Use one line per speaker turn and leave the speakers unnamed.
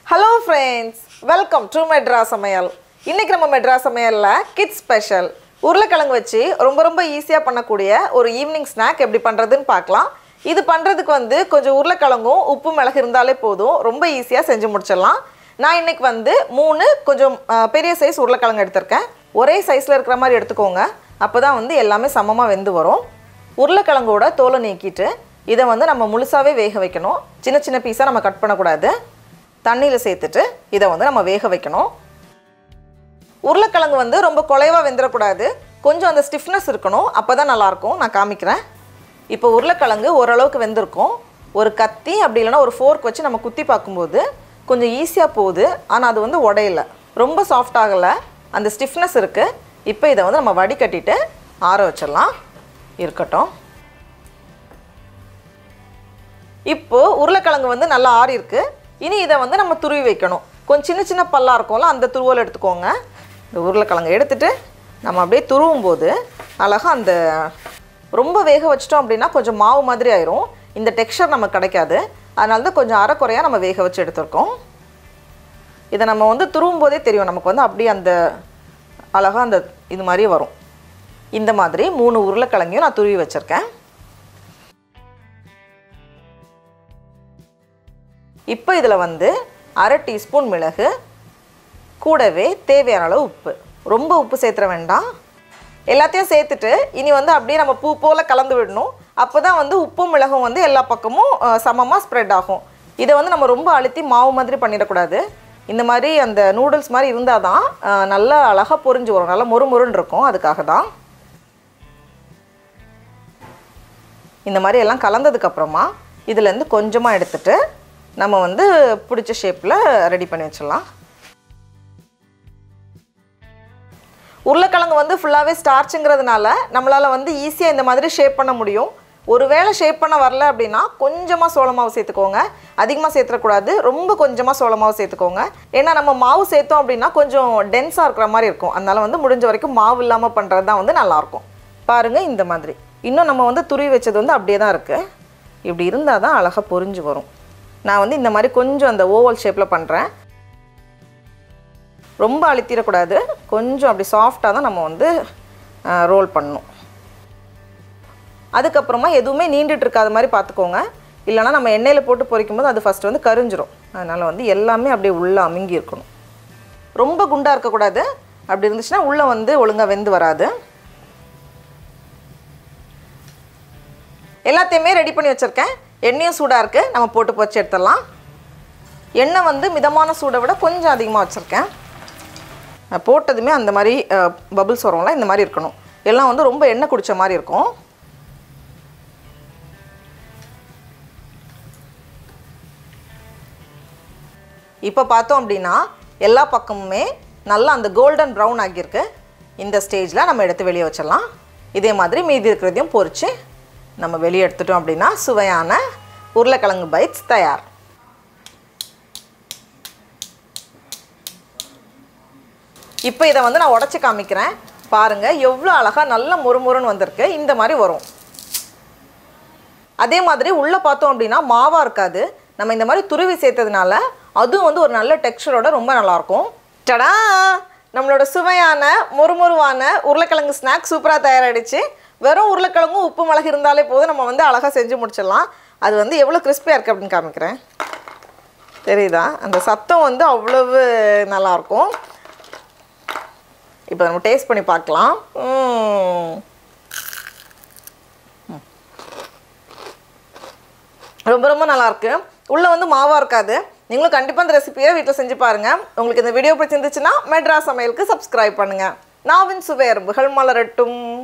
Hello friends welcome to Madras Samayal இன்னைக்கு நம்ம metro சமையலில் கிட்ஸ் ஸ்பெஷல் உருளைக்கிழங்கு வச்சு ரொம்ப ரொம்ப ஈஸியாக பண்ணக்கூடிய ஒரு ஈவினிங் ஸ்நாக் எப்படி பண்ணுறதுன்னு பார்க்கலாம் இது பண்ணுறதுக்கு வந்து கொஞ்சம் உருளைக்கிழங்கும் உப்பு மிளகு இருந்தாலே போதும் ரொம்ப ஈஸியாக செஞ்சு முடிச்சிடலாம் நான் இன்னைக்கு வந்து மூணு கொஞ்சம் அஹ், பெரிய சைஸ் உருளைக்கிழங்கு எடுத்திருக்கேன் ஒரே சைஸில் இருக்கிற மாதிரி எடுத்துக்கோங்க அப்போ தான் வந்து எல்லாமே சமமாக வெந்து வரும் உருளைக்கிழங்கோட தோலை நீக்கிட்டு இதை வந்து நம்ம முழுசாகவே வேக வைக்கணும் சின்ன சின்ன பீஸாக நம்ம கட் பண்ணக்கூடாது தண்ணியில் சேர்த்துட்டு இதை வந்து நம்ம வேக வைக்கணும் உருளைக்கிழங்கு வந்து ரொம்ப குலைவாக வெந்துடக்கூடாது கொஞ்சம் அந்த ஸ்டிஃப்னஸ் இருக்கணும் அப்போ தான் நல்லாயிருக்கும் நான் காமிக்கிறேன் இப்போ உருளைக்கிழங்கு ஓரளவுக்கு வெந்திருக்கும் ஒரு கத்தி அப்படி இல்லைன்னா ஒரு ஃபோர்க் வச்சு நம்ம குத்தி பார்க்கும்போது கொஞ்சம் ஈஸியாக போகுது ஆனால் அது வந்து உடையல ரொம்ப சாஃப்ட் ஆகலை அந்த ஸ்டிஃப்னஸ் இருக்குது இப்போ இதை வந்து நம்ம வடிகட்டிட்டு ஆற வச்சிடலாம் இருக்கட்டும் இப்போ உருளைக்கிழங்கு வந்து நல்லா ஆறி இருக்கு இனி இதை வந்து நம்ம துருவி வைக்கணும் கொஞ்சம் சின்ன சின்ன பல்லாக இருக்கும்ல அந்த துருவல் எடுத்துக்கோங்க இந்த உருளைக்கிழங்கு எடுத்துட்டு நம்ம அப்படியே துருவும் போது அழகாக அந்த ரொம்ப வேக வச்சிட்டோம் அப்படின்னா கொஞ்சம் மாவு மாதிரி ஆயிரும் இந்த டெக்ஸ்சர் நமக்கு கிடைக்காது அதனால தான் கொஞ்சம் அரைக்குறையாக நம்ம வேக வச்சு எடுத்திருக்கோம் இதை நம்ம வந்து துருவும் போதே தெரியும் நமக்கு வந்து அப்படியே அந்த அழகாக அந்த இது மாதிரி வரும் இந்த மாதிரி மூணு உருளைக்கிழங்கையும் நான் துருவி வச்சுருக்கேன் இப்போ இதில் வந்து அரை டீஸ்பூன் மிளகு கூடவே தேவையான அளவு உப்பு ரொம்ப உப்பு சேர்த்துற வேண்டாம் எல்லாத்தையும் சேர்த்துட்டு இனி வந்து அப்படியே நம்ம பூ போல் கலந்து விடணும் அப்போ தான் வந்து உப்பும் மிளகும் வந்து எல்லா பக்கமும் சமமாக ஸ்ப்ரெட் ஆகும் இதை வந்து நம்ம ரொம்ப அழுத்தி மாவு மாதிரி பண்ணிடக்கூடாது இந்த மாதிரி அந்த நூடுல்ஸ் மாதிரி இருந்தால் தான் அஹ், நல்லா அழகாக பொரிஞ்சு வரும் நல்லா மொறு மொறுன்னு இருக்கும் அதுக்காக தான் இந்த மாதிரி எல்லாம் கலந்ததுக்கப்புறமா இதுலேருந்து கொஞ்சமாக எடுத்துட்டு நம்ம வந்து பிடிச்ச ஷேப்பில் ரெடி பண்ணி வச்சிடலாம் உருளைக்கிழங்கு வந்து ஃபுல்லாகவே ஸ்டார்ச்சுங்கிறதுனால நம்மளால் வந்து ஈஸியாக இந்த மாதிரி ஷேப் பண்ண முடியும் ஒருவேளை ஷேப் பண்ண வரல அப்படின்னா கொஞ்சமாக சோள மாவு சேர்த்துக்கோங்க அதிகமாக சேர்த்துக்கூடாது ரொம்ப கொஞ்சமாக சோள மாவு சேர்த்துக்கோங்க ஏன்னா நம்ம மாவு சேர்த்தோம் அப்படின்னா கொஞ்சம் டென்ஸாக இருக்கிற மாதிரி இருக்கும் அதனால வந்து முடிஞ்ச வரைக்கும் மாவு இல்லாமல் பண்ணுறது தான் வந்து நல்லாயிருக்கும் பாருங்கள் இந்த மாதிரி இன்னும் நம்ம வந்து துருவி வச்சது வந்து அப்படியே தான் இருக்குது இப்படி இருந்தால் தான் அழகாக பொரிஞ்சு வரும் நான் வந்து இந்த மாதிரி கொஞ்சம் அந்த ஓவல் ஷேப்பில் பண்ணுறேன் ரொம்ப அழுத்திடக்கூடாது கொஞ்சம் அப்படி சாஃப்டாக தான் நம்ம வந்து ரோல் பண்ணணும் அதுக்கப்புறமா எதுவுமே நீண்டுட்டு இருக்காத மாதிரி பார்த்துக்கோங்க இல்லைனா நம்ம எண்ணெயில் போட்டு பொரிக்கும் போது அது ஃபஸ்ட்டு வந்து கரிஞ்சிரும் அதனால் வந்து எல்லாமே அப்படியே உள்ளே அமுங்கி இருக்கணும் ரொம்ப குண்டாக இருக்கக்கூடாது அப்படி இருந்துச்சுன்னா உள்ளே வந்து ஒழுங்காக வெந்து வராது எல்லாத்தையுமே ரெடி பண்ணி வச்சுருக்கேன் எண்ணெயும் சூடாக இருக்குது நம்ம போட்டு பொரிச்சு எடுத்துடலாம் எண்ணெய் வந்து மிதமான சூடை விட கொஞ்சம் அதிகமாக வச்சுருக்கேன் நான் போட்டதுமே அந்த மாதிரி பபிள்ஸ் வரும்ல இந்த மாதிரி இருக்கணும் எல்லாம் வந்து ரொம்ப எண்ணெய் குடிச்ச மாதிரி இருக்கும் இப்போ பார்த்தோம் அப்படின்னா எல்லா பக்கமுமே நல்லா அந்த கோல்டன் ப்ரௌன் ஆகியிருக்கு இந்த ஸ்டேஜில் நம்ம எடுத்து வெளியே வச்சிடலாம் இதே மாதிரி மீதி இருக்கிறதையும் பொரித்து நம்ம வெளியே எடுத்துட்டோம் அப்படின்னா சுவையான உருளைக்கிழங்கு பைட்ஸ் தயார் இப்போ இதை வந்து நான் உடச்சி காமிக்கிறேன் பாருங்கள் எவ்வளோ அழகாக நல்ல முறுமுறுன்னு வந்திருக்கு இந்த மாதிரி வரும் அதே மாதிரி உள்ளே பார்த்தோம் அப்படின்னா மாவாக இருக்காது நம்ம இந்த மாதிரி துருவி சேர்த்ததுனால அதுவும் வந்து ஒரு நல்ல டெக்ஸ்சரோட ரொம்ப நல்லாயிருக்கும் டடா நம்மளோட சுவையான மொறுமொருவான உருளைக்கிழங்கு ஸ்நாக் சூப்பராக தயாராகிடுச்சு வெறும் உருளைக்கிழங்கும் உப்பு மிளகு இருந்தாலே போதும் நம்ம வந்து அழகாக செஞ்சு முடிச்சிடலாம் அது வந்து எவ்வளோ கிறிஸ்பியாக இருக்குது அப்படின்னு காமிக்கிறேன் தெரியுதா அந்த சத்தம் வந்து அவ்வளவு நல்லாயிருக்கும் இப்போ நம்ம டேஸ்ட் பண்ணி பார்க்கலாம் ம். ம். ரொம்ப ரொம்ப நல்லா இருக்கு உள்ளே வந்து மாவாக இருக்காது நீங்களும் கண்டிப்பாக இந்த ரெசிபியை வீட்டில் செஞ்சு பாருங்கள் உங்களுக்கு இந்த வீடியோ பிடிச்சிருந்துச்சுன்னா மெட்ராஸ் சமையலுக்கு சப்ஸ்கிரைப் பண்ணுங்கள் நாவின் சுவை எறும்புகள் மலரட்டும்